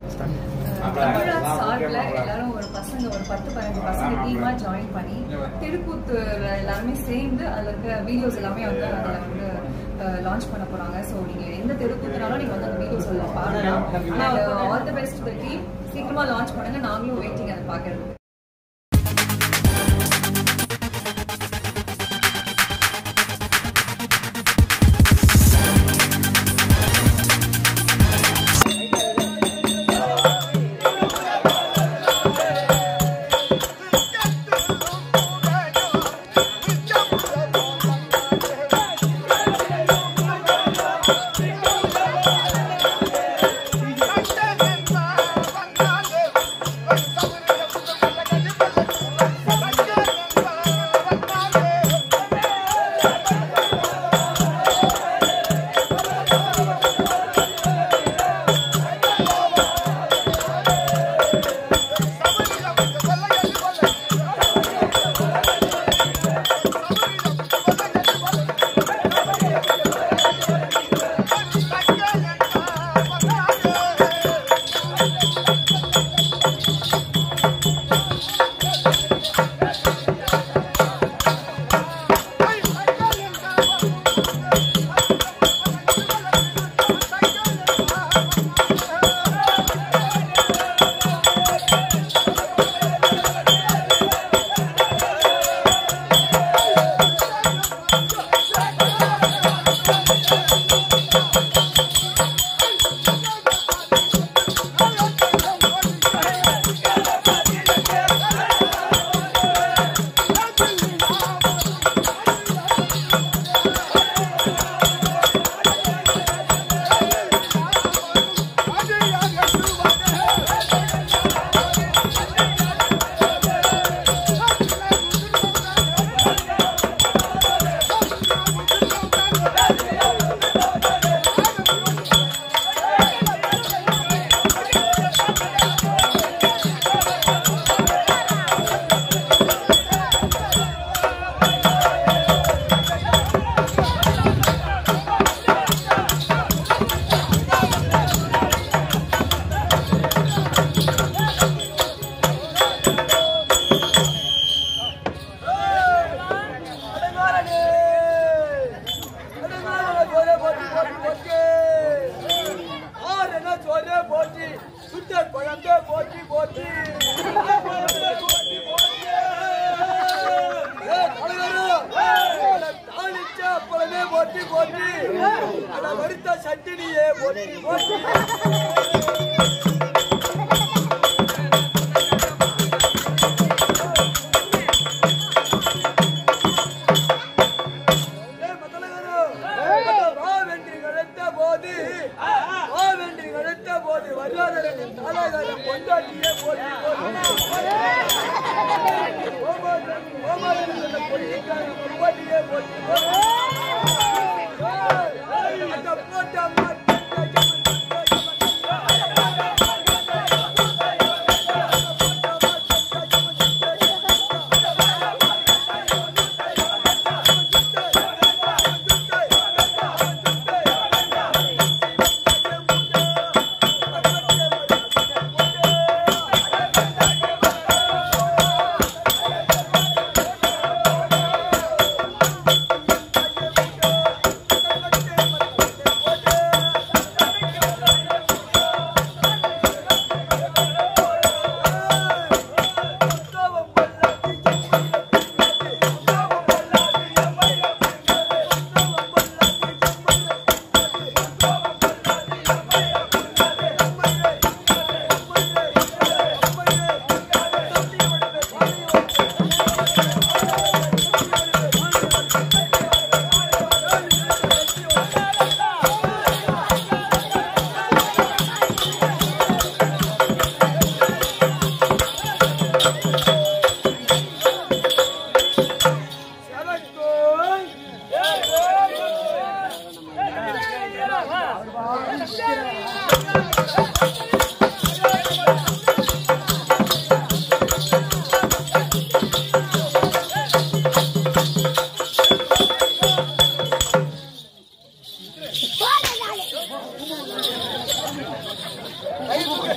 தமிழா சார்பில் எல்லாரும் ஒரு பசங்க ஒரு பத்து பதினஞ்சு பசங்க டீமா ஜாயின் பண்ணி திருக்கூத்து எல்லாருமே சேர்ந்து அதில் இருக்க வீடியோஸ் எல்லாமே வந்து அதில் வந்து லான்ச் பண்ண போறாங்க ஸோ நீங்க எந்த தெருக்கூத்துனாலும் நீங்க வந்து அந்த வீடியோஸ் எல்லாம் பார்க்கலாம் all the best the team சீக்கிரமா லான்ச் பண்ணுங்க நாங்களும் வெயிட்டிங் அதை பார்க்கறதுக்கு போட்டி போட்டி அட வறுத்த சட்டினியே போட்டி போட்டி ஏய் மத்தலகாரு, வா வென்றி கழுத்த போது வா வென்றி கழுத்த போது வருவாதரன் தாலாகாரம் பொண்டாட்டியே போட்டி போட்டி ஓமாதன் ஓமாதன் பொட்டிக்காரன் பொண்டாட்டியே போட்டி போட்டி ஏய், அந்த போட்ட மாட்டேன்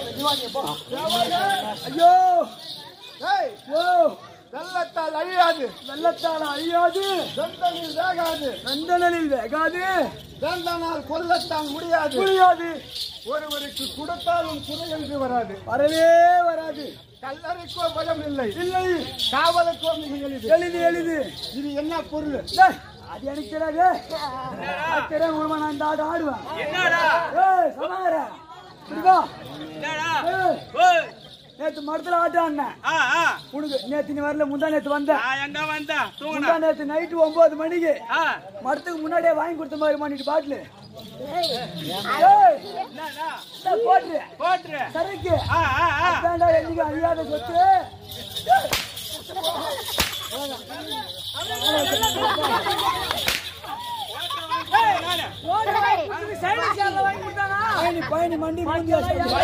ஐயோ ஐயோ வெள்ளத்தால் அழியாது வெள்ளத்தால் அழியாது வெந்தனில் வேகாது வெந்தனில் வேகாது வேந்தனால் கொல்லத்தான் முடியாது முடியாது ஒருவருக்கு கொடுத்தாலும் குறை என்று வராது வரவே வராது கல்லறைக்கோ பயம் இல்லை இல்லை காவலுக்கோ மிக எளிது எளிது எளிது இது என்ன பொருள் அது எனக்கு தெரியாது தெரியும் உண்மை நான் இந்த ஆடு ஆடுவேன் ஏய் சமார இதுவா ஏய் நேத்து மரத்துல ஆட்டு ஆடினேன் உனக்கு நேத்து நீ வரல முந்தா நேத்து வந்த முந்தா நேத்து நைட்டு ஒன்பது மணிக்கு மரத்துக்கு முன்னாடியே வாங்கி கொடுத்த மாதிரி பண்ணிட்டு பாட்டில் போட்டு சரக்கு அதான்டா என்னைக்கு அழியாத சொத்து பயணி பயணி மண்டி மண்டி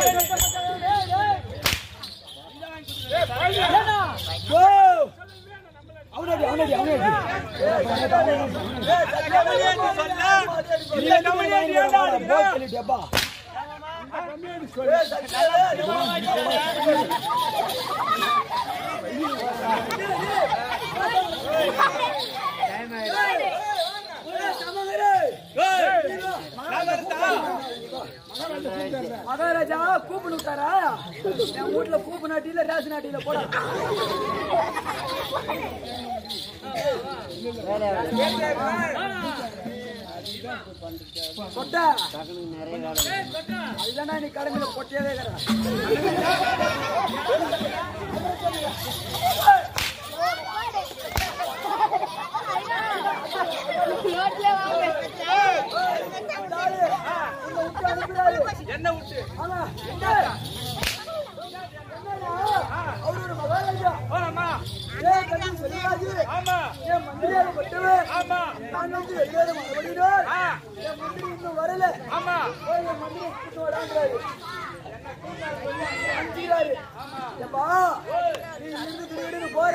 அவனடி அவனடி அவனடி டப்பா மகாராஜா கூப்பிட்டு விட்டாரா என் வீட்டுல கூப்பு நாட்டில ரேஷன் நாட்டில போட சொட்டா அதுதான் நீ கடமையில பொட்டியதே இருக்கிற என்ன விட்டு ஆமா அவரு ஒரு மகாராஜா போலாமா ஏன் கட்டி செல்வராஜு ஆமா ஏன் மந்திரியாக பட்டவன் ஆமா நான் வந்து வெளியேற மறுபடியும் ஆ, என் மந்திரி இன்னும் வரல ஆமா போய் என் மந்திரி கூட்டு வராங்கிறாரு அஞ்சுகிறாரு ஏப்பா நீ இருந்து திடீர்னு போற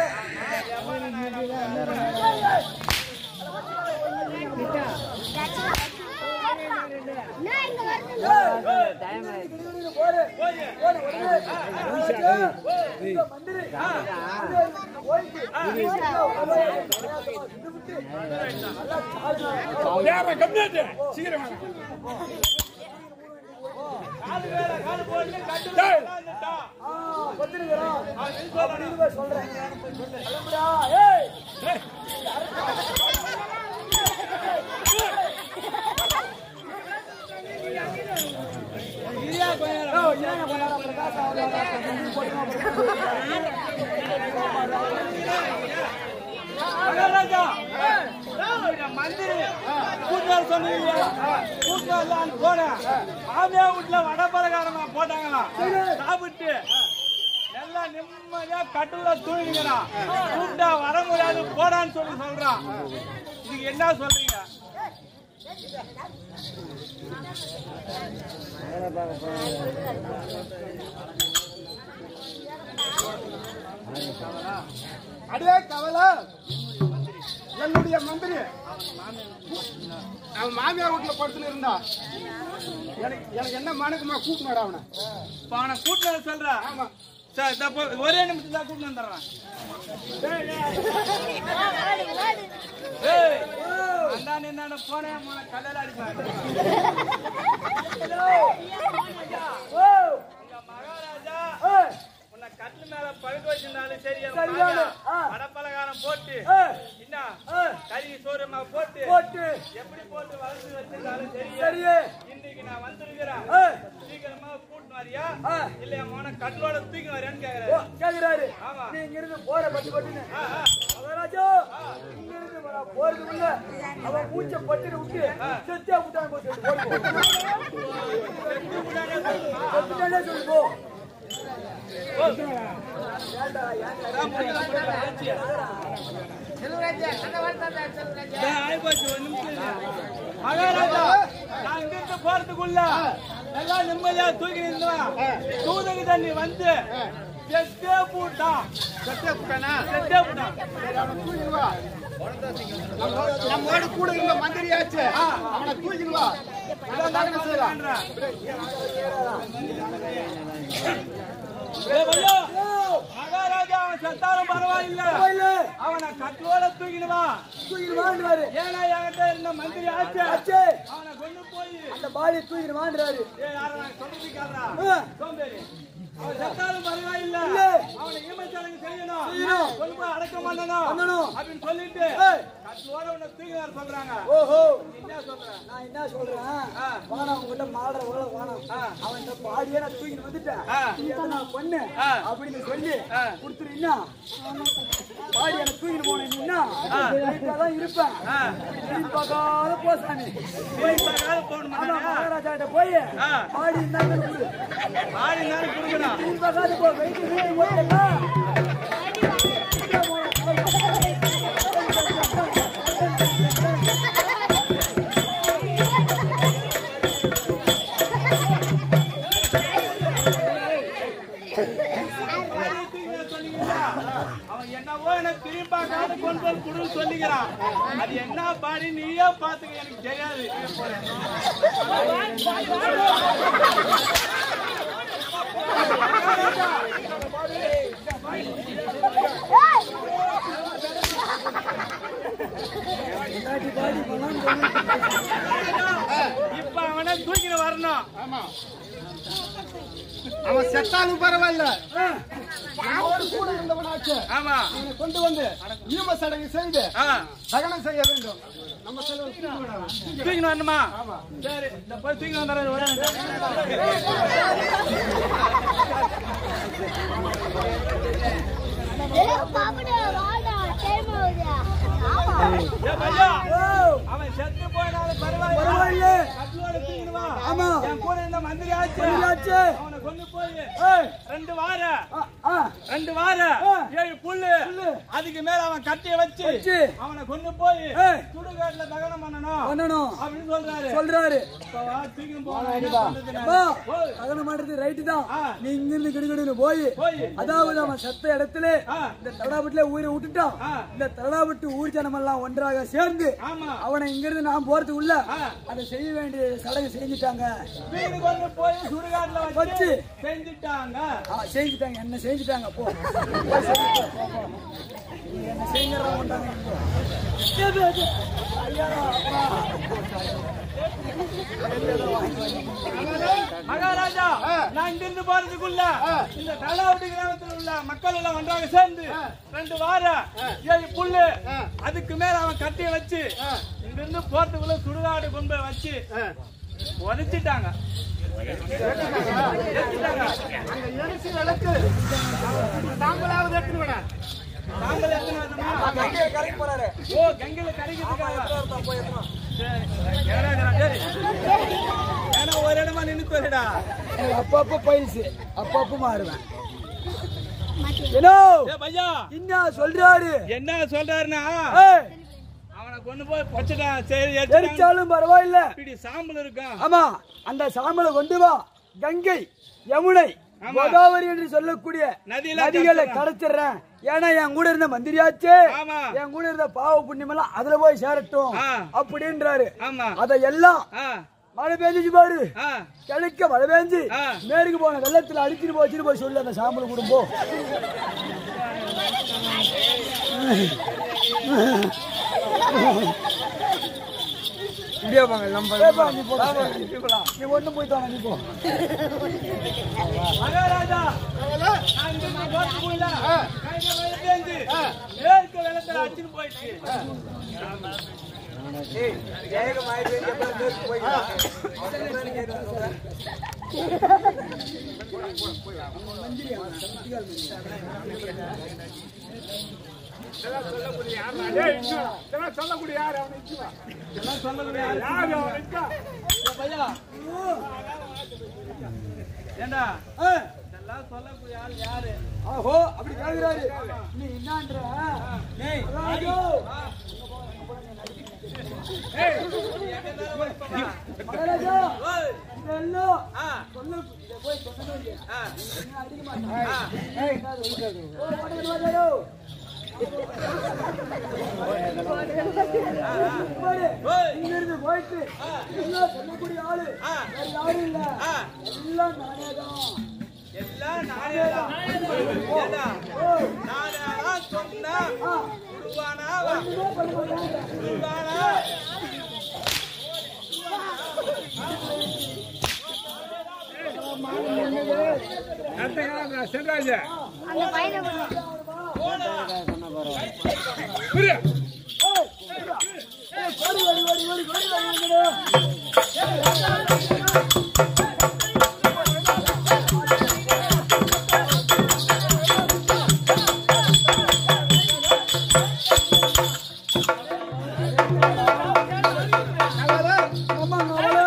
திடீர்னு போற போன உடனே இந்த மந்திரி போயிட்டு விட்டு நல்லா சாப்பிடு. வேற கம்மியாட்டு சீக்கிரம் காலு வேற காலு போட்டு கட்டு ஆ, பத்திரிக்கிறோம். அப்படின்னு போய் சொல்றேன். கிளம்புடா, ஏய். ஓ, என்னங்க பண்ணாரா, அப்புறம் காசு ஆகுதா, காசு ஆகுதா, போட்டுமா, மகாராஜா இந்த மந்திரி கூட்டாளர் சொன்னீங்க கூட்டாளர் போனேன் மாமியா வீட்டுல வடை பலகாரமா போட்டாங்களாம் சாப்பிட்டு நல்லா நிம்மதியா கட்டுல தூங்கிக்கிறான் கூப்பிட்டா வர முடியாது போடான்னு சொல்லி சொல்றான் இதுக்கு என்ன சொல்றீங்க அடே கவலை என்னுடைய மந்திரி அவன் மாமியார் வீட்டுல படுத்துன்னு இருந்தா எனக்கு எனக்கு என்ன மனக்குமா கூப்பிட்டு அவனை இப்ப அவனை கூட்டிட்டு சொல்ற ஆமா சரி இதோ போ- ஒரே நிமிஷத்துல கூப்பிட்டு வந்துடுறேன் ஏய் அண்ணா நின்னாட போனேன் போன கல்யாணம் அடிப்பாங்க ஓ உங்க மகாராஜா ஏய், உன்னை கட்டில் மேல படுக்க வச்சிருந்தாலும் சரி என் சரியான, மாமியா ஆ. வடப்பலகாரம் போட்டு ஏய், என்ன ஏய், கறி சோறுமா போட்டு போட்டு எப்படி போட்டு வளர்த்து வச்சிருந்தாலும் சரி சரியே இன்னைக்கு நான் வந்திருக்கிறேன் ஏய், சீக்கிரமா கூட்டு வரியா ஆ. இல்ல என் மோன கட்டிலோட தூக்கி வரியான்னு ஓ, கேக்குறாரு கேக்குறாரு ஆமா. நீ இங்க இருந்து போற பட்டு பட்டுன்னு மகாராஜா இங்க இருந்து வர போறதுக்குள்ள அவன் மூச்சை பட்டுன்னு விட்டு செத்தே விட்டான் போய் சொல்லு, ஓடி போ. செத்துட்டானே சொல்லு போ ஆயிப்போச்சு ஒரு நிமிஷம் இரு. மகாராஜா நான் இங்க இருந்து போறதுக்குள்ள நல்லா நிம்மதியா தூக்கி நின்றுவேன் தூதகு தண்ணி வந்து செத்தே போட்டான் செத்தே விட்டானா? செத்தே விட்டான். சரி, அவனை தூக்கிட்டு வா. நம்ம- நம்மோடு கூட இருந்த மந்திரியாச்சு அவனை தூக்கிட்டு வா நம்ம தகனம் செய்யலாம் ஏய் பையா, மகாராஜா அவன் செத்தாலும் பரவாயில்ல அவனை கட்டோட தூக்கிட்டு வா தூக்கிடுவான்றாரு ஏன்னா என்கிட்ட இருந்த மந்திரி ஆச்சு ஆச்சே அவனை கொண்டு போய் அந்த பாடியை தூக்கிடுவான்றாரு ஏய் யாரா நான் சொல்றது கேளுடா. ஆ. சோம்பேறி அவன் செத்தாலும் பரவாயில்ல இல்ல. அவனை ஈமச்சடங்கு செய்யணும் செய்யணும். கொண்டு போய் அடக்கம் பண்ணணும் பண்ணணும். அப்படின்னு சொல்லிட்டு ஏய். கட்டோட உன்னை தூக்கி வர சொல்றாங்க ஓஹோ நீ என்ன சொல்ற நான் என்ன சொல்றேன் ஆ. வானம் உங்ககிட்ட மாடுற வேலை வானம் ஆ. அவன் இந்த பாடியே நான் தூக்கிட்டு வந்துட்டேன் ஆ. நீ எதை நான் பண்ணு ஆ. அப்படின்னு சொல்லி ஆ. கொடுத்துருன்னா பாடி எனக்கு தூக்கிட்டு போனீங்கன்னா தான் இருப்பேன் ஆ. திரும்பி பார்க்காத போ சாமி போய் போன் ஆமா பண்ணா மகாராஜா கிட்ட போய் ஆ. பாடி இருந்தாங்க கொடு ஆடி நேரம் கொடுக்கணும் திரும்பி பார்க்காத போ வெயிட் போயிட்டா அவன் என்னவோ எனக்கு திரும்பி பார்க்காத கொண்டு போய் குடு சொல்லிக்கிறான் அது என்ன பாடி நீயே பாத்துக்க எனக்கு தெரியாது இப்ப அவனை தூக்கிட்டு வரணும் ஆமா அவன் செத்தாலும் பரவாயில்ல நம்மோடு கூட இருந்தவனாச்சு ஆமா அவனை கொண்டு வந்து ஈம சடங்கு செய்து ஆ, தகனம் செய்ய வேண்டும் நம்ம செலவு தூக்கிட்டு வரணுமா சரி இந்த போய் தூக்கிட்டு வந்துடுறேன் பாப்படா வாடா டைம் ஆகுதா ஆமா ஏய் பையா அவன் செத்து போயினாலும் பரவாயில்ல பரவாயில்ல. கட்டிலோட தூக்கிட்டு வா ஆமா. என் கூட இந்த மந்திரி ஆச்சு மந்திரியாச்சு. அவனை கொண்டு போய் ஏய், ரெண்டு வார ஆ, ஆ, ரெண்டு வார ஆ. ஏழு புல்லு அதுக்கு மேல அவன் கட்டிய வச்சு வச்சு. அவனை கொண்டு போய் ஏய். சுடுகாட்டுல தகனம் பண்ணணும் பண்ணணும் அப்படின்னு சொல்றாரு சொல்றாரு இப்ப வா, தூக்கிட்டு போனா என்ன பண்றது அம்மா, நானு? போய். கல்யாணம் பண்றது ரைட்டு தான் ஆ. நீ இங்கிருந்து கிடுகிடுன்னு போய் போய். அதாவது அவன் சத்த இடத்துல ஆ. இந்த தடாபட்டுல உயிரை விட்டுட்டான் ஆ. இந்த தடாபட்டு ஊர் ஜனம் எல்லாம் ஒன்றாக சேர்ந்து ஆமா அவனை இங்கிருந்து நான் போறதுக்குள்ள ஆ. அதை செய்ய வேண்டிய சடங்கு செஞ்சுட்டாங்க வீடு கொண்டு போய் சுடுகாட்டுல வச்சு வச்சு. செஞ்சுட்டாங்க ஆ, செஞ்சுட்டாங்க என்ன செஞ்சுட்டாங்க போ போய் செஞ்சுட்டு போ, போ. நீ என்ன செய்யுங்கறத கொண்டாங்க இப்போ. ஏது, ஏது. ஐயா, அப்பா. மகாராஜா நான் இங்கிருந்து போறதுக்குள்ள இந்த தலாவட்டி கிராமத்தில் உள்ள மக்கள் எல்லாம் ஒன்றாக சேர்ந்து ரெண்டு வார ஏழு புல்லு அதுக்கு மேல அவன் கட்டி வச்சு இங்கிருந்து போறதுக்குள்ள சுடுகாடு கொண்டு போய் வச்சு உதைச்சிட்டாங்க எரிச்சிட்டாங்க. அந்த எரிசி விளக்கு தாங்களாவது எடுத்துன்னு விட நாங்கள் எத்தனை வருஷமா? கங்கையை கரைக்கு போறாரு ஓ கங்கையில கரைக்கிறதுக்காக சரி. எங்கடா இருக்கிறான்? சரி. ஏன்னா ஒரு இடமா நின்று போயிடா எனக்கு அப்பப்போ பயில்ஸ் அப்பப்போ மாறுவேன் ஏனோ ஏ பையா என்ன சொல்றாரு என்ன சொல்றாருன்னா ஏய், அவனை கொண்டு போய் பொச்சட்டான் சரி எரிச்சிட்டாங்க. எரிச்சாலும் பரவாயில்ல இப்படி சாம்பல் இருக்கான் ஆமா அந்த சாம்பலை கொண்டு வா கங்கை யமுனை ஆமா. கோதாவரி என்று சொல்லக்கூடிய நதியில நதிகளை கடத்துறேன். கடச்சிடுறேன் ஏன்னா என் கூட இருந்த மந்திரியாச்சே ஆமா. என் கூட இருந்த பாவ புண்ணியம் எல்லாம் அதுல போய் சேரட்டும் ஆ. அப்படின்றாரு ஆமா அதையெல்லாம் ஆ மழை பெஞ்சிச்சு பாரு ஆ கிழக்க மழை பெஞ்சு ஆ. மேற்கு போன வெள்ளத்துல அடிச்சுட்டு போச்சுன்னு போய் சொல்லு அந்த சாம்பல் குடும்பம் ஏப்பா, நீ போடா. நீ ஒண்ணும் போயிட்டு வாங்க, நீ போ மகாராஜா நான் இங்க இருந்து போறதுக்குள்ள கையில மழை பெஞ்சு மேற்கு வெள்ளத்துல அடிச்சுட்டு போயிடுச்சு சொல்லக்கூடிய யார் அவனை இச்சுவா இதெல்லாம் சொல்லக்கூடிய ஆளு. யார் அவனை இச்சா ஏ பையா ஏண்டா ஆ. இதெல்லாம் சொல்லக்கூடிய ஆள் யாரு ஆஹோ அப்படி கேக்குறாரு நீ என்னன்ற ராஜு மகாராஜா ஓய். இதெல்லாம் ஆ. சொல்லு இதை போய் சொல்லணும் இல்லையா? ஆ. நான் அடிக்க மாட்டேன். ஆ. ஓ, பக்கத்துல வாஜாரோ. பாரு, ஓய். இங்க இருந்து போயிட்டு எல்லாம் சொல்லக்கூடிய ஆளு ஆ. வேற யாரும் இல்ல ஆ. எல்லாம் நானே தான் எல்லாம் நானே தான். ஏண்டா? நானே தான் சொன்னா உருவானா வா. ஒண்ணுமே பண்ண மாட்டாங்க உருவானா அந்த பையனை கொண்டு ஓடி ஓடி ஓடி ஓடி ஓடி ஓடி ஆமா நவலா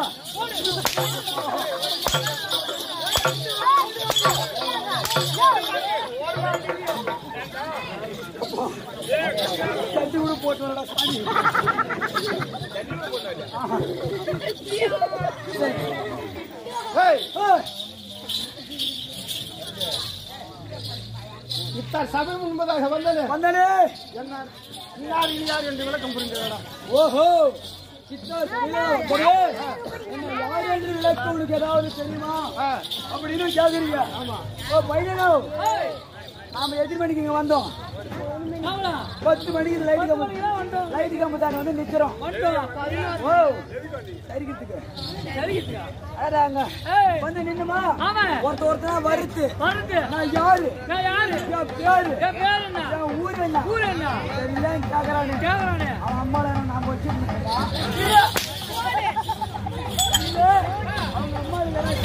கட்டி கூட போட்டு வரடா சாமி ஏய், ஏய், இத்தனை சபை முன்பதாக வந்தது வந்தானே என்ன நீ யார் நீ யார் என்று விளக்கம் புரிந்ததா ஓஹோ சித்தா சரியா வந்தனே என்ன யார் என்று விளக்க உனக்கு ஏதாவது தெரியுமா அப்படின்னு கேக்குறீங்க ஆமா ஓ பையனோ நாம எத்தனை மணிக்கு இங்க வந்தோம் பத்து மணிக்கு லைட் கம்பு லைட் கம்பு தாங்க வந்து நிக்கிறோம் ஓ சரிக்கிறதுக்கு அதாங்க வந்து நின்னுமா ஒருத்த ஒருத்தனா வருத்து நான் யாரு என் பேரு என் ஊர் என்ன ஊர் என்ன தெரியல கேக்குறானே அவன் அம்மால நாம வச்சிருந்தா அவங்க அம்மா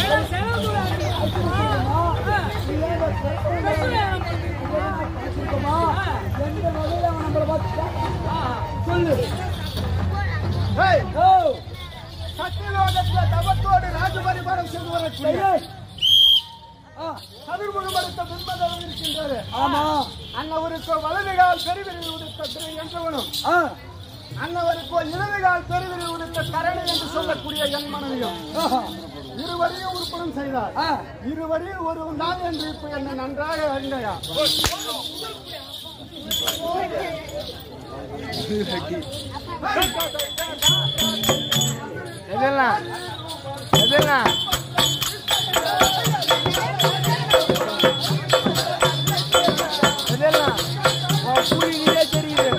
எந்த வகையில அவன் நம்மளை பார்த்து சொல்லு ஏய், ஓ சத்தியலோகத்தில் தவத்தோடு ராஜபரிபாலம் செய்து வரக்கூடிய சரி ஆ சதுர்முகம் அடுத்த பின்பதம் இருக்கின்றது ஆமா அன்னவருக்கு வலதுகால் பெருவிரில் உடுத்த திரை என்றவனும் ஆ அன்னவருக்கு இடதுகால் பெருவிரில் உடுத்த கரணை என்று சொல்லக்கூடிய என் மனைவியும் ஆஹா. இருவரையும் உறுப்பணம் செய்தார் ஆ இருவரையும் ஒரு நான் என்று இப்ப என்னை நன்றாக அறிந்தையா எதெல்லாம் எதெல்லாம் எதெல்லாம் புரியுதே தெரியுது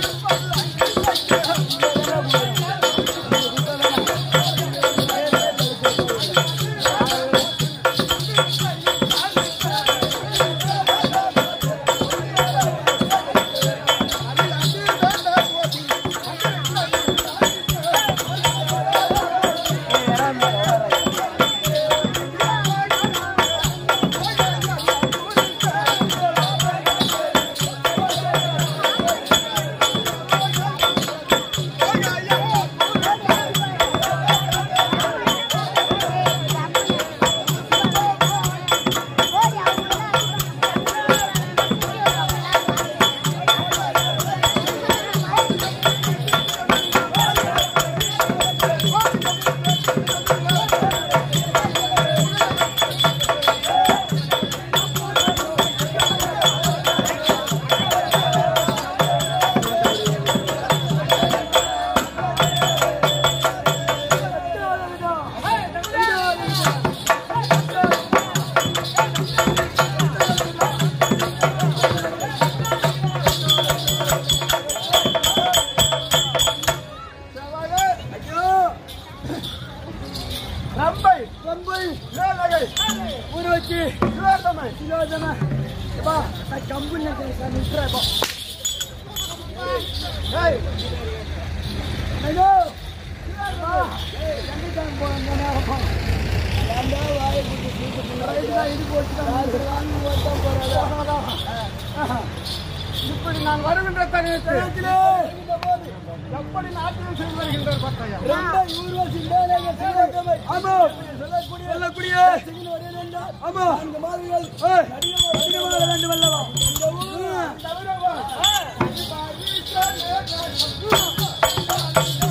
ஐயோ ரம்பை ரொம்ப மேலகை ஊற வச்சு சிவகமை சிலோதன பா நான் கம்பு நினைக்கிறேன் நிற்கிறேன் இப்போ ஏய் ஐயோ பா கண்டிப்பாக போன நேரம் அந்த வாயை பிடிச்சி சீக்கிரம் இது போட்டு வாங்கி ஓட்ட போறாங்க இப்படி நான் வருகின்ற தனியத்தில் நேரத்திலே எப்படி நாட்டியம் செய்து வருகின்றார் பார்த்தாயா ரொம்ப நூறு சிந்தானங்க சிவகங்கை ஆமா சொல்லக்கூடிய சொல்லக்கூடிய ஆமா அந்த மாதிரிகள் அதிகமாக வேண்டும் அல்லவா இந்த ஊர்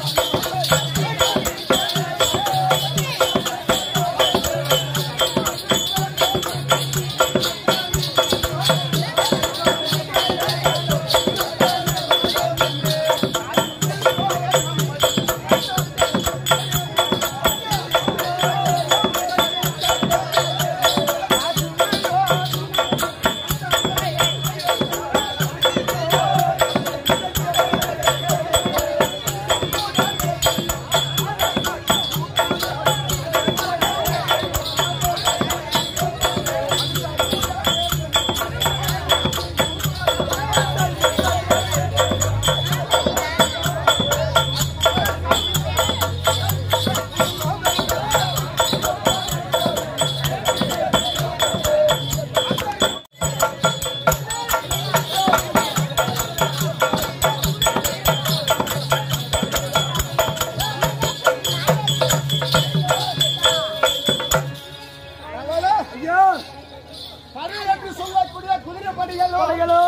பரி என்று சொல்லக்கூடிய குதிரை படிகளோ படைகளோ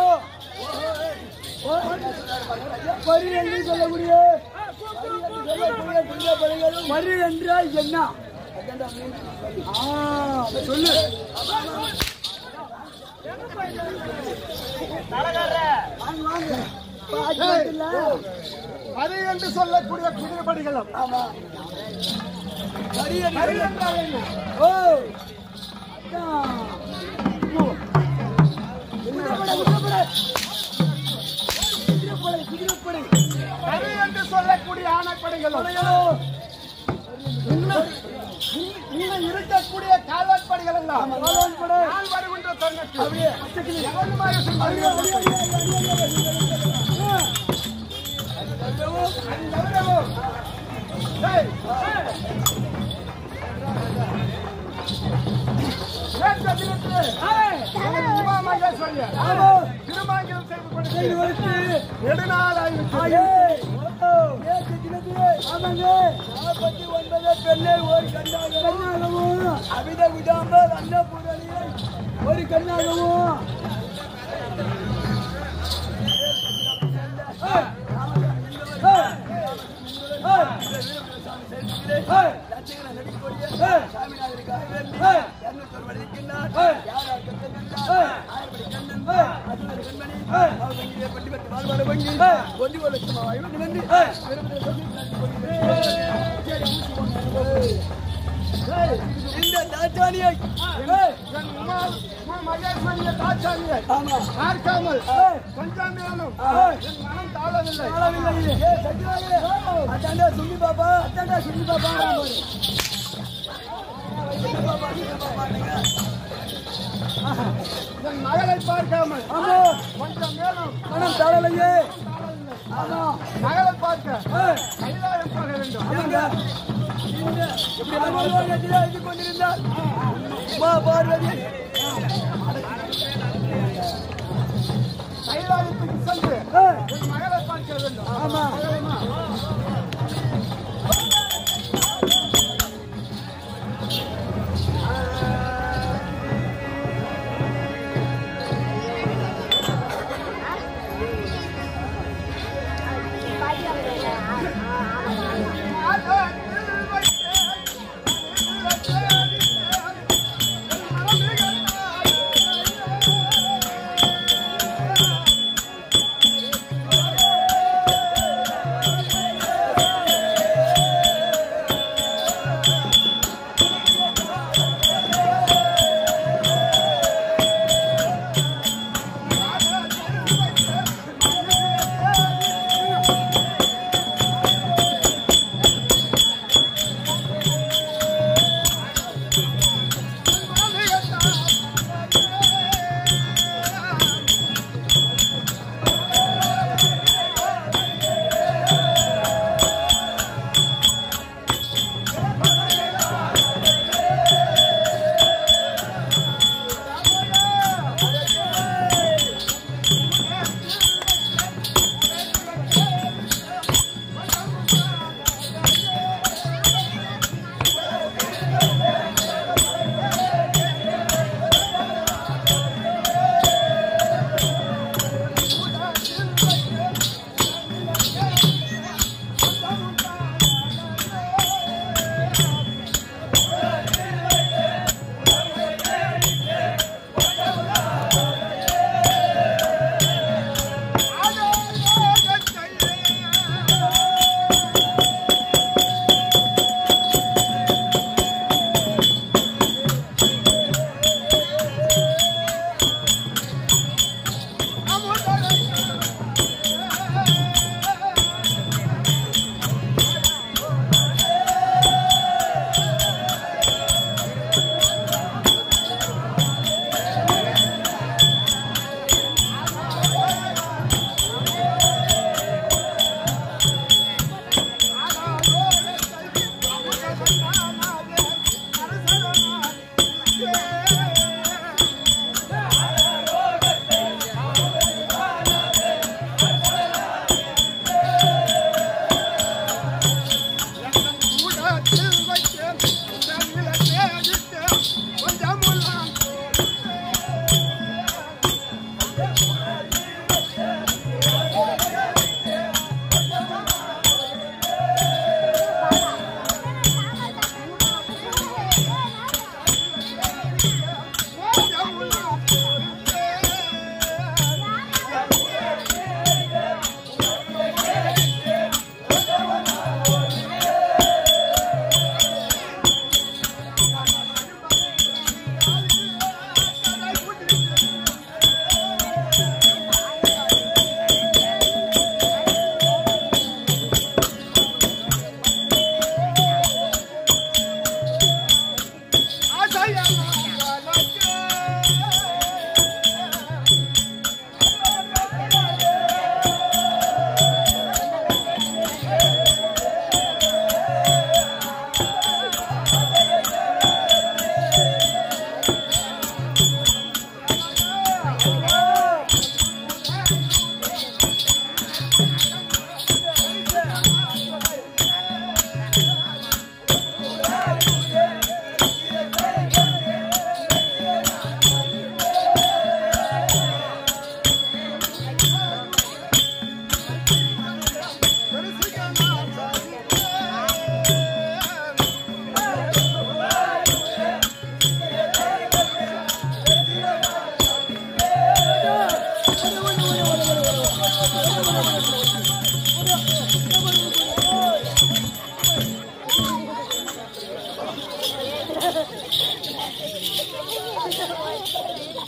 பரி என்று சொல்லக்கூடிய பரி என்று சொல்லக்கூடிய குதிரை படைகளும் பரி என்றால் என்ன ஆ, அதை சொல்லு வாங்க, வாங்க. பாட்டு பாட்டுல. பரி என்று சொல்லக்கூடிய குதிரை படிகளும் ஆமா பரி என்று பரி என்றால் என்ன ஓ அதான். ஓ. குதிரைப்படை, குதிரைப்படை. குதிரைப்படை, குதிரைப்படை. பரி என்று சொல்லக்கூடிய ஆணைப்படைகளும் படைகளோ இன்னும் இன்னும் இன்னும் இருக்கக்கூடிய கால்வாய்ப்படைகள் எல்லாம் காலான் படை. நாள் வருகின்ற தருணத்தில் அப்படியே பச்சைக்கிளி. எவனுமாய் அப்படியே, சொல்வார்கள். அப்படியே, அப்படியே, அப்படியே, அப்படியே, அப்படியே. ஏய், ஏன் சத்திரத்திலே? எனக்கு உமா மகேஸ்வரியை ஆமா. திருமங்கலம் செய்து செய்து கொடுத்து கொடுத்து. நெடுநாள் ஆயிடுச்சு. ஆயே. ஓ. ஏ சித்திரத்திலே. ஆமாங்க. நாற்பத்தி ஒன்பது பெண்ணை ஒரு கண்ணாகவும் அபித விடாமல் அன்னபூரணியை ஒரு கண்ணாகவும் ஏய். ஏய். ஏய். ஏய். ஏய். ஏய். இந்த தாத்தானியை என் உமா உமா மகேஸ்வரியை தாச்சாரியை பார்க்காமல் கொஞ்சம் மேலும் என் மனம் தாழவில்லை அத்தாண்டா சுண்ணி பாப்பா அத்தாண்டா சுண்ணி பாப்பா என் மகளை பார்க்காமல் ஆமா கொஞ்சம் மேலும் மனம் தாழலையே ஆமா மகளை பார்க்க ஏய். கைலாயம் போக வேண்டும் ஆமாங்க. இந்த இப்படி அலுவலகத்தில் இருந்து கொண்டிருந்தால் உமா பார்வதி கைலாயத்துக்கு சென்று ஏய், என் மகளை பார்க்க வேண்டும் ஆமா ஆ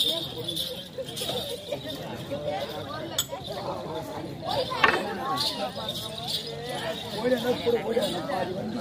ஓடி அந்த கூட ஓடி அந்த பாதி வந்து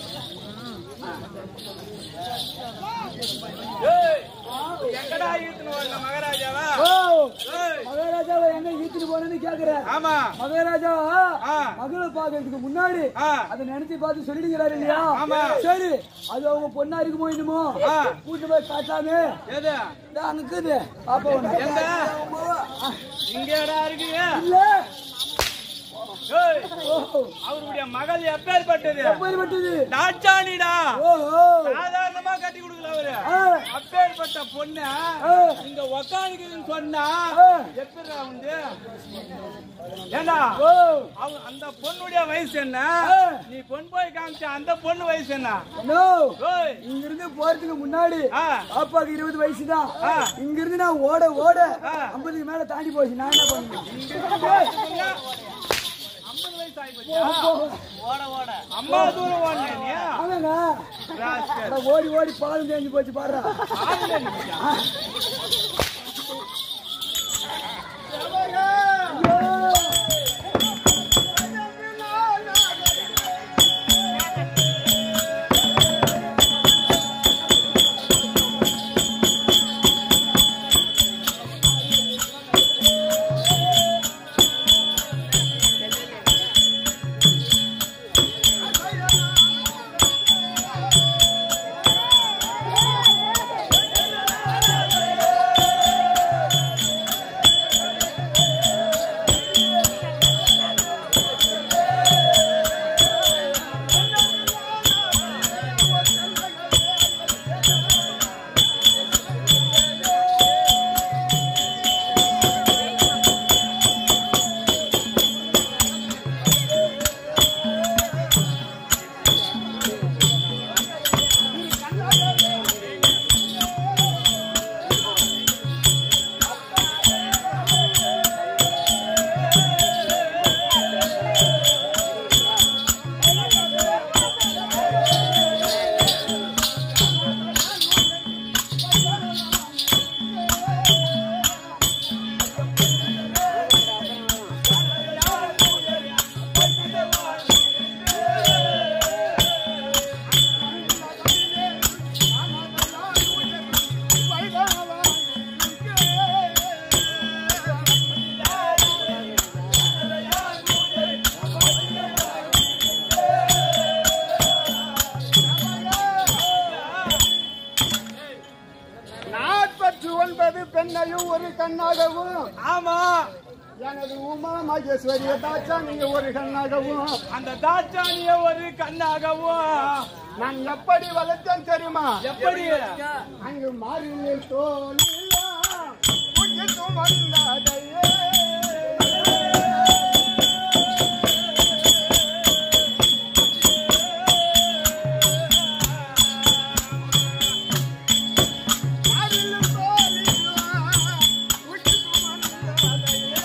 ஏய், எங்கடா ஈத்துன்னு வந்த மகாராஜாவா ஓ ஏய், மகாராஜாவை எங்க ஈத்துட்டு போனேன்னு கேக்குற ஆமா மகாராஜா ஆ. மகளை பாக்குறதுக்கு முன்னாடி ஆ. அதை நினைச்சு பார்த்து சொல்லிடுங்கிறாரு இல்லையா ஆமா. சரி அது அவங்க பொண்ணா இருக்குமோ என்னமோ ஆ. கூட்டு போய் காட்டாமே எது இதோ அங்க இருக்குது பாப்பா ஒண்ணு. எங்க இங்கடா இருக்கீங்க இல்ல ஏய், ஓ அவருடைய மகள் எப்பேற்பட்டது போய்விட்டது நாச்சானிடா ஓஹோ சாதாரணமா கட்டி கொடுக்கல அவரு ஆ. அப்பேற்பட்ட பொண்ணு ஆ. இங்க உக்காந்துக்குதுன்னு சொன்னா ஆ. எப்படிடா வந்து ஏண்டா ஓ அவ- அந்த பொண்ணுடைய வயசு என்ன ஆ. நீ பொன் போய் காமிச்ச அந்த பொண்ணு வயசு என்ன நோ ஓய் இங்க இருந்து போறதுக்கு முன்னாடி ஆ. பாப்பாக்கு இருபது வயசு தான் ஆ. இங்க இருந்து நான் ஓட ஓட ஆ. ஐம்பதுக்கு மேல தாண்டி போச்சு நான் என்ன பண்ணுவேன் ஐம்பது வயசு ஆகி போச்சா அம்மா தூரம் ஓடுனே நீ ஆமாங்க ராஸ்கல். அட, ஓடி ஓடி பாலும் தேஞ்சு போச்சு பாடுறா ஆளுங்க நீ. நாற்பத்தி ஒன்பது பெண்ணையும் ஒரு கண்ணாகவும் ஆமா எனது உமா மகேஸ்வரிய தாச்சா நீங்க ஒரு கண்ணாகவும் அந்த தாச்சானிய ஒரு கண்ணாகவும் நான் எப்படி வளர்த்தேன் தெரியுமா எப்படி அங்கு மாறினில் தோலிலா உயிர் சுமந்ததையே. மாறினில் தோலிலா உயிர் சுமந்ததையே.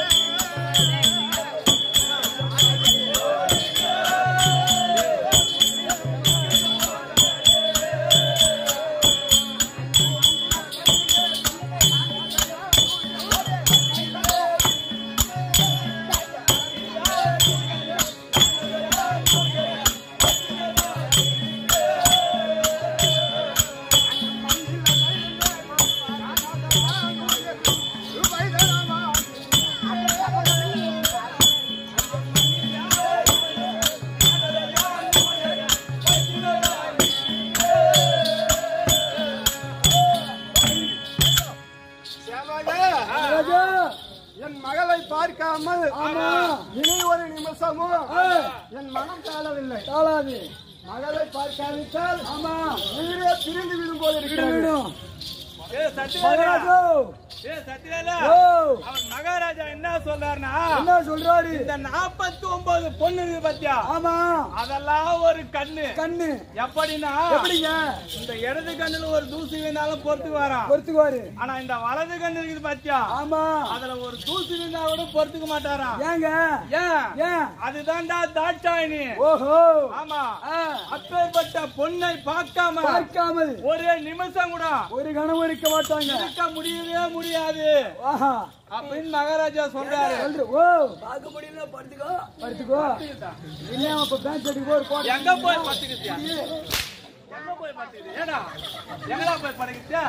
சேவகே, ராஜா என் மகளை பார்க்காமல் ஆமா. இனி ஒரு நிமிஷமும் ஆ. என் மனம் தாழவில்லை தாளாது மகளை பார்க்காவிட்டால் ஆமா உயிரே பிரிந்து விடும் போது இருக்கிறது விடும் ஏ சத்யவேலா மகாராஜா ஏ சத்யவேலா ஓ அவன் மகாராஜா என்ன சொல்றாருன்னா என்ன சொல்றாரு இந்த நாற்பத்தி ஒன்பது பொண்ணு இருக்கு பாத்தியா ஆமா அதெல்லாம் ஒரு கண்ணு கண்ணு எப்படின்னா எப்படிங்க இந்த இடது கண்ணுல ஒரு தூசி வேணாலும் பொறுத்து வரான் பொறுத்துக்குவாரு ஆனா இந்த வலது கண்ணு இருக்குது பாத்தியா ஆமா அதுல ஒரு தூசி இருந்தா கூட பொறுத்துக்க மாட்டாராம் ஏங்க ஏன் ஏன் அதுதான்டா தாட்சாயினி ஓஹோ ஆமா ஆ, அப்பேற்பட்ட பொண்ணை பார்க்காம பார்க்காமல் ஒரே நிமிஷம் கூட ஒரு கணம் ஒரு இருக்க மாட்டாங்க இருக்க முடியவே முடியாது ஆஹா அப்படின்னு மகாராஜா சொல்றாரு சொல்ற ஓ பார்க்க முடியல படுத்துக்கோ படுத்துக்கோ இல்ல அப்ப பேங்க் அடிக்கு ஒரு கோட்டை எங்க போய் பத்துக்கிட்டியா எங்க போய் பத்துக்கிட்டு ஏடா எங்கடா போய் படுக்கிட்டியா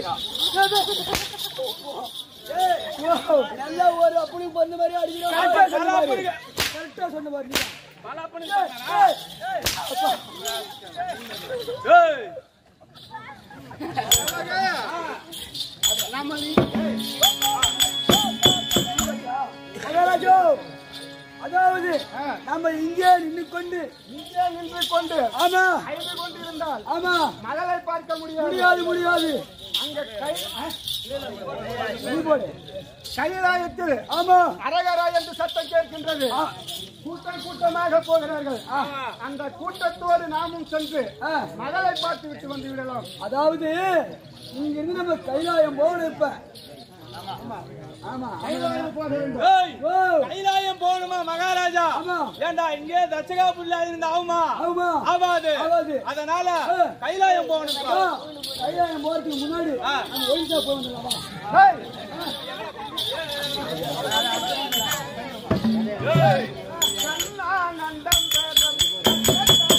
நல்லா ஒரு அப்படி பண்ண மாதிரி அடிக்கிறோம் கரெக்டா சொன்ன மாதிரி நீ. பல பண்ணி ஏய், ஏய் மகாராஜோ அதாவது நம்ம இங்கே நின்று கொண்டு இங்கே நின்று கொண்டு ஆமா அழுது கொண்டிருந்தால் ஆமா மகளை பார்க்க முடியாது முடியாது முடியாது அங்க கை நீ போடு கைலாயத்தில் ஆமா அரகரா என்று சத்தம் கேட்கின்றது ஆ, கூட்டம் கூட்டமாக போகிறார்கள் அந்த கூட்டத்தோடு நாமும் சென்று ஆ. மகளை பார்த்து விட்டு வந்து விடலாம் அதாவது இங்க இருந்து நம்ம கைலாயம் போகணும் இப்ப ஆமா கைலாயம் போக வேண்டும் ஏய் ஓ கைலாயம் போகணுமா மகாராஜா ஆமா. ஏண்டா இங்கே தச்சகா புள்ளா இருந்து ஆகுமா ஆமா ஆகாது ஆகாது. அதனால ஆ. கைலாயம் போகணும் ஆ, கைலாயம் போறதுக்கு முன்னாடி ஆ. நம்ம ஒழுங்கா போகணுமா ஹேய்! கண்ணானந்தம் பேரம்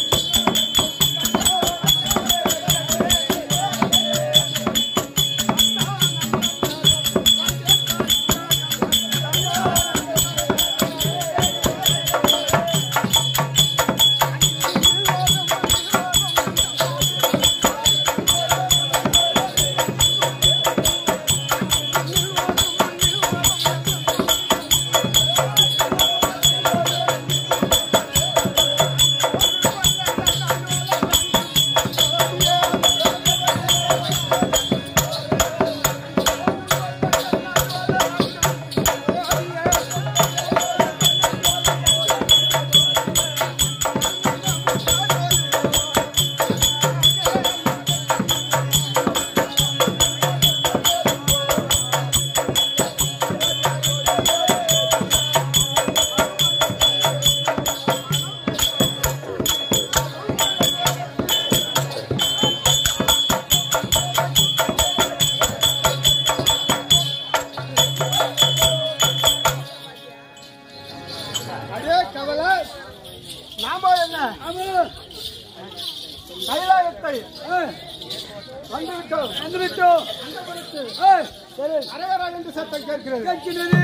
அடே கவலை நாம என்ன கைலாயத்தை வந்துவிட்டோம் வந்துவிட்டோம் ஏய், சரி அரகரா என்று சத்தம் கேட்கிறது கேட்கிறது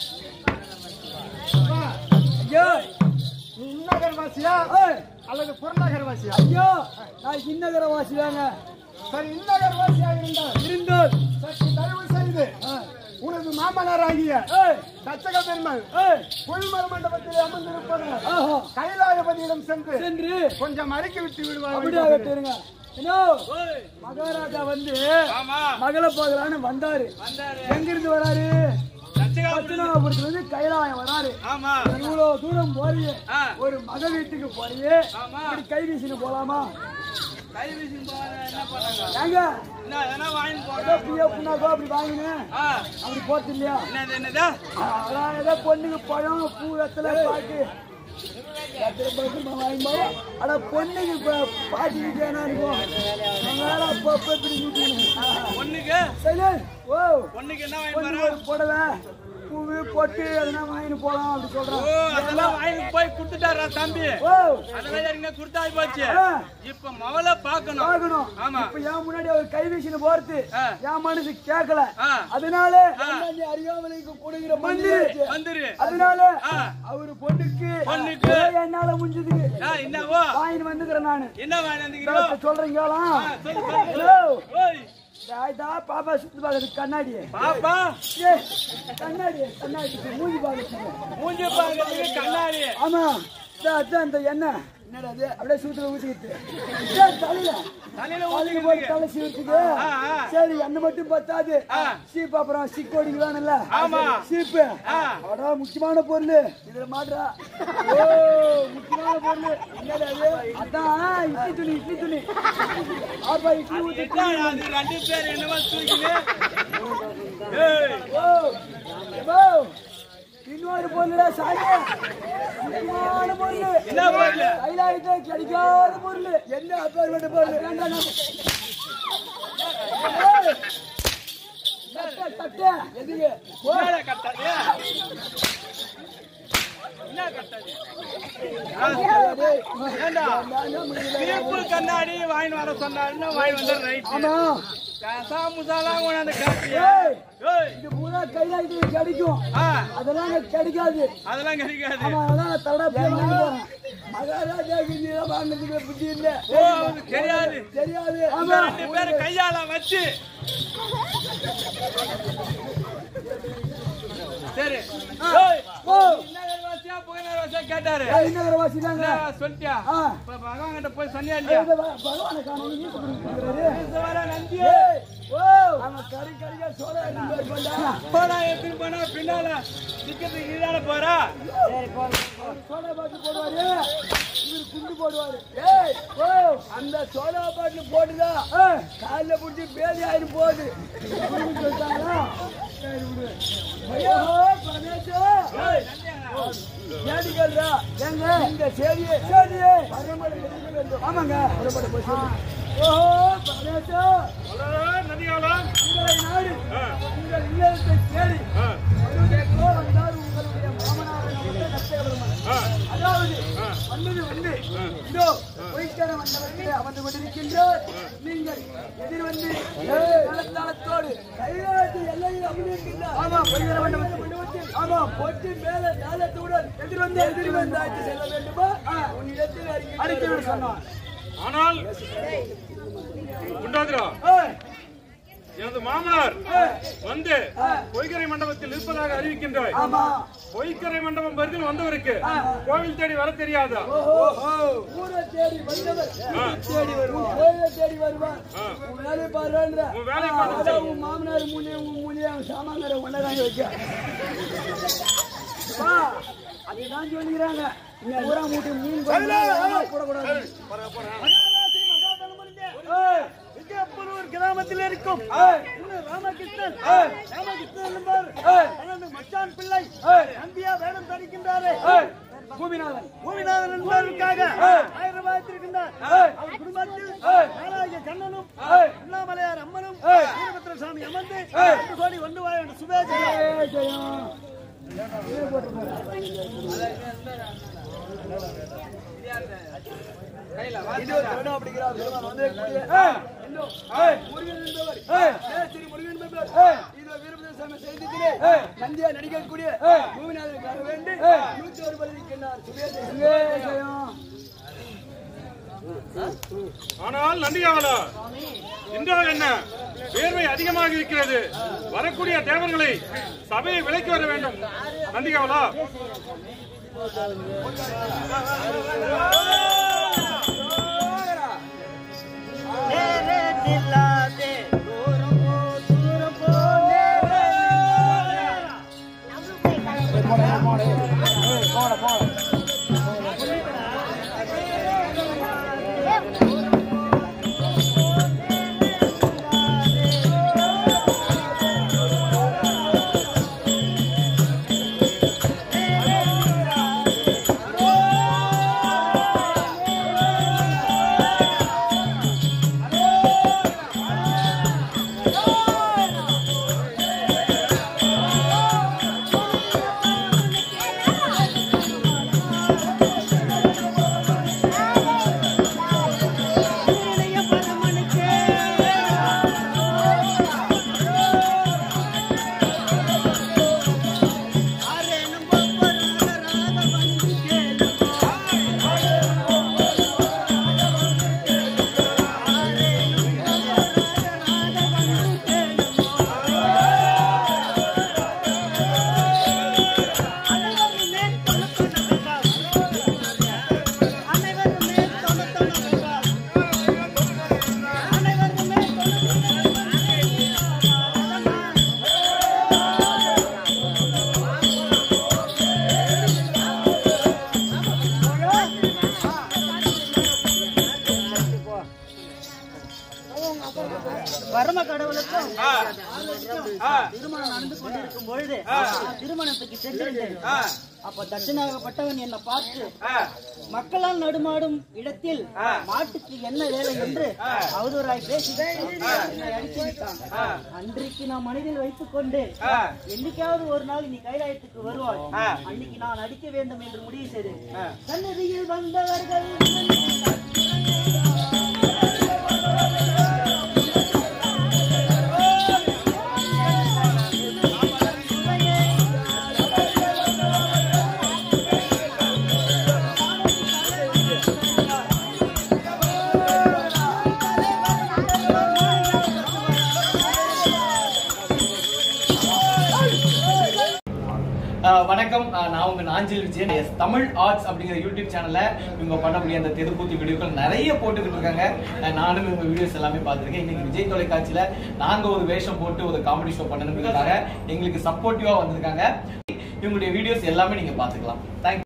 ஐயோ நீ இன்னகர் வாசியா ஏய், அல்லது புறநகர் வாசியா ஐயோ நான் இன்னகர வாசிதாங்க சரி இன்னகர் வாசியா இருந்தால் இருந்தால் சற்று தயவு செய்து உனது மாமனாராகிய ஏய், தச்சக பெருமாள் ஏய், புல்மர மண்டபத்தில் அமர்ந்திருப்பது ஆஹா, கைலாயபதியிடம் சென்று சென்று கொஞ்சம் அறிக்கை விட்டு அப்படியே விடுவார் விட்டுருங்க என்ன ஏய், மகாராஜா வந்து ஆமா மகளை பார்க்கலான்னு வந்தாரு வந்தாரு எங்கிருந்து வராரு தச்சகா புள்ளி பத்தினாபுரத்துல இருந்து கைலாயம் வராரு ஆமா இவ்வளவு தூரம் போறியே ஆ. ஒரு மக வீட்டுக்கு போறியே ஆமா. இப்படி கை வீசின்னு போலாமா கை வீசி போன என்ன பண்ணாங்க ஏங்க என்ன எதனா வாங்கி ஏதோ போனோம் பியோ புண்ணாக்கோ அப்படி வாங்கினேன் ஆ அப்படி போறது இல்லையா என்னது என்னதா அதான் ஏதோ பொண்ணுக்கு பழம் பூ வெத்தலை பாட்டு வெத்தலை பழம் வாங்கி போய் அட பொண்ணுக்கு இப்ப பாட்டிக்கிட்டு என்ன இருக்கும் அதனால அப்பப்ப இப்படி ஊட்டிக்கணும். பொண்ணுக்கு சரி ஓ பொண்ணுக்கு என்ன வாங்கி பொண்ணுக்கு போறா ஒரு புடவை பூவு பொட்டு எதனா வாங்கிட்டு போலாம் அப்படி ஓ சொல்றான் அதெல்லாம் வாங்கி போய் கொடுத்துட்டாரா தம்பி ஓ அதெல்லாம் எனக்கு கொடுத்தாய் போச்சு ஆ. இப்ப மவளை பாக்கணும் பார்க்கணும் ஆமா. இப்ப என் முன்னாடி அவர் கை வீசின்னு போறது ஆ. என் மனசு கேட்கல ஆ. அதனால ஆ. நீ அறியாமலைக்கு கொடுக்கிற மந்திரி வந்துரு அதனால ஆ. அவரு பொண்ணுக்கு பொண்ணுக்கு. ஏதோ என்னால முடிஞ்சதுக்கு ஆ, என்னவோ வாங்கிட்டு வந்துக்கிறேன் நானு என்ன வாங்கி வந்துக்கிறோம் இப்ப சொல்றீங்களா சொல்லு சொல்லு ஹலோ ஓய் ஆயிட்டா பாப்பா சுத்தி பாக்குறது கண்ணாடி பாப்பா ஏய், கண்ணாடி கண்ணாடி மூஞ்சி பாக்குறது மூஞ்சி பாக்கிறதுக்கு கண்ணாடி ஆமா இதோ அதான் இந்த எண்ணெய் என்னடா அது அப்படியே சூத்துல ஊத்திக்கிட்டு ஏய், தலையில தலையில தலையில போட்டு ஊத்திக்கிறதுக்கு தலை சீவுறதுக்கு ஆ, ஆ. சரி எண்ணெய் மட்டும் பத்தாது ஆ. சீப்பு அப்புறம் சிக்கோடிக்கு வேணும்ல ஆமா. சீப்பு ஆ. அடா முக்கியமான பொருள் இதுல மாட்டுறா ஓ முக்கியமான பொருள் என்னடா அது அதான் இட்லி துணி இட்லி துணி ஆப்பா இட்லி ஊத்தி என்னடா அது ரெண்டு பேர் என்னவோ தூக்கினு ஏய் ஓ ஓ இன்னொரு பொருளா சாமி முக்கியமான பொருள் என்ன பொருள்? கைலாயத்தை கிடைக்காத பொருள் என்ன அப்பேற்பட்ட பொருள் ஏண்டா நம்ம- ஏய், கட்டு எதுக்கு என்னடா கட்டாது என்ன கட்டாது ஏண்டா தீர்ப்பு கண்ணாடி வாங்கி வர சொன்னாருன்னா வாங்கி வந்து ரைட் ஆமா கசா முசாலாம் கொண்டாந்து காட்டியா ஏய், ஏய் இது பூரா கையில இது கிடைக்கும் ஆ அதெல்லாம் எனக்கு கிடைக்காது அதெல்லாம் கிடைக்காது ஆமா அதான் நான் தடா போய் வாங்க போறேன் மகாராஜா கிஞ்சி வாங்கினதுக்கு புத்தி இல்ல ஓ அவனுக்கு தெரியாது தெரியாது இந்த ஆமா ரெண்டு பேரும் கையால வச்சு சரி ஏய், ஓ என்ன வாசியா புகழ் வாசியா கேட்டாரு இன்னொரு வாசி தாங்க என்ன சொல்லிட்டியா ஆ. இப்ப பகவான் கிட்ட போய் சொன்னியா இல்லையா பகவானை காணும் நீ கொடுக்குறாரு இந்த வர நந்தி ஓ அவன் கறி கறியா சோழ பண்ணா போடா எடுத்துன்னு போனா பின்னால டிக்கெட் கீழால போறா சோடா பாட்டில் போடுவாரு இவர் குண்டு போடுவாரு ஏய் ஓ அந்த சோடா பாட்டில் போட்டுதா காலைல பிடிச்சி பேதி ஆயிரு போகுது குடும்பம் சொல்லிட்டாங்களா சரி விடு ஐயோ பரமேசா ஏடிகள்டா ஏங்க இந்த சேரியே சேரியே பரமட எடுக்க வேண்டும் ஆமாங்க பரமட போய் சொல்லு ஓஹோ பரமேசா நதிகாலம் உங்களை நாடு உங்கள் இல்லத்தை தேடி வருவதற்கோ வந்தார் உங்களுடைய மாமனாரை நமக்கு நஷ்டகரமான அதாவது வந்தது வந்து இதோ பொய்க்கார மண்டபத்திலே அமர்ந்து கொண்டிருக்கின்றார் நீங்கள் எதிர் வந்து நலத்தாளத்தோடு கைலாயத்து எல்லையில் அமர்ந்திருக்கின்றார் ஆமா பொய்க்கார மண்டபத்தில் ஆமா பொட்டி மேல தாளத்துடன் எதிர் வந்து எதிர் வந்து ஆட்சி செல்ல வேண்டுமா உன்னிடத்தில் அறிக்கை விட சொன்னான் ஆனால் குண்டாதிரா ஏய், எனது மாமனார் வந்து பொய்கரை மண்டபத்தில் இருப்பதாக அறிவிக்கின்றாய் ஆமா பொய்கரை மண்டபம் வருகில் வந்தவருக்கு கோவில் தேடி வர தெரியாதா ஊரை தேடி வந்தவர் தேடி வருவார் கோயிலை தேடி வருவார் உன் வேலையை பாருன்ற உன் வேலையை பாரு. அதான் உன் மாமனார் மூலிய உன் மூலிய சாமான்கார ஒன்னதாங்க வைக்க வா, அதுதான் சொல்லிக்கிறாங்க இங்க ஊரா மூட்டை மீன் போடக்கூடாது விஜயபுரூர் கிராமத்தில் இருக்கும் இன்னும் ராமகிருஷ்ணன் ராமகிருஷ்ணன் என்பவர் தனது மச்சான் பிள்ளை நம்பியா வேடம் தரிக்கின்றாரே பூமிநாதன் பூமிநாதன் என்பதற்காக ஆயிரம் ரூபாய் வைத்திருக்கின்றார் அவர் குடும்பத்தில் நாராய கண்ணனும் அண்ணாமலையார் அம்மனும் வீரபத்திர சாமி அமர்ந்து ரெண்டு கோடி ஒன்று வாய் என்று சுபேஜயம் இது ஒரு வருடம் அப்படிங்கிறார் பெருமாள் வந்திருக்கக்கூடிய இந்தோ, முருகன் என்பவர் மேஸ்திரி முருகன் என்பவர் இதோ வீரபத்திர சாமி செய்தித்திலே நந்தியா நடிக்கக்கூடிய பூமிநாதனுக்காக வேண்டி நூத்தி ஒரு பதிலிருக்கின்றார் சுபேஜயம் ஆனால் நந்திகாவலா இன்றால் என்ன வேர்வை அதிகமாக இருக்கிறது வரக்கூடிய தேவர்களை சபையை விலைக்கு வர வேண்டும் நந்திகாவலா ஆ திருமணம் நடந்து கொண்டிருக்கும் பொழுது நான் திருமணத்துக்கு சென்றிருந்தேன் அப்ப தட்சனாகப்பட்டவன் என்னை பார்த்து மக்களால் நடுமாடும் இடத்தில் மாட்டுக்கு என்ன வேலை என்று அவதூறாய் பேசி என்னை அடித்து விட்டான் அன்றைக்கு நான் மனதில் வைத்துக் கொண்டு என்னைக்காவது ஒரு நாள் நீ கைலாயத்துக்கு வருவாய் அன்னைக்கு நான் அடிக்க வேண்டும் என்று முடிவு செய்தேன் சன்னதியில் வந்தவர்கள் ஆஹ் வணக்கம் ஆஹ் நான் உங்க நாஞ்சில் விஜயன் எஸ் தமிழ் ஆர்ட்ஸ் அப்படிங்கிற யூடியூப் சேனல்ல இவங்க பண்ணக்கூடிய அந்த தெருக்கூத்து வீடியோக்கள் நிறைய போட்டுக்கிட்டு இருக்காங்க ஆஹ் நானும் இவங்க வீடியோஸ் எல்லாமே பார்த்திருக்கேன் இன்னைக்கு விஜய் தொலைக்காட்சியில நாங்க ஒரு வேஷம் போட்டு ஒரு காமெடி ஷோ பண்ணணுங்கிறதுக்காக எங்களுக்கு சப்போர்ட்டிவா வந்திருக்காங்க இவங்களுடைய வீடியோஸ் எல்லாமே நீங்க பாத்துக்கலாம் தேங்க்யூ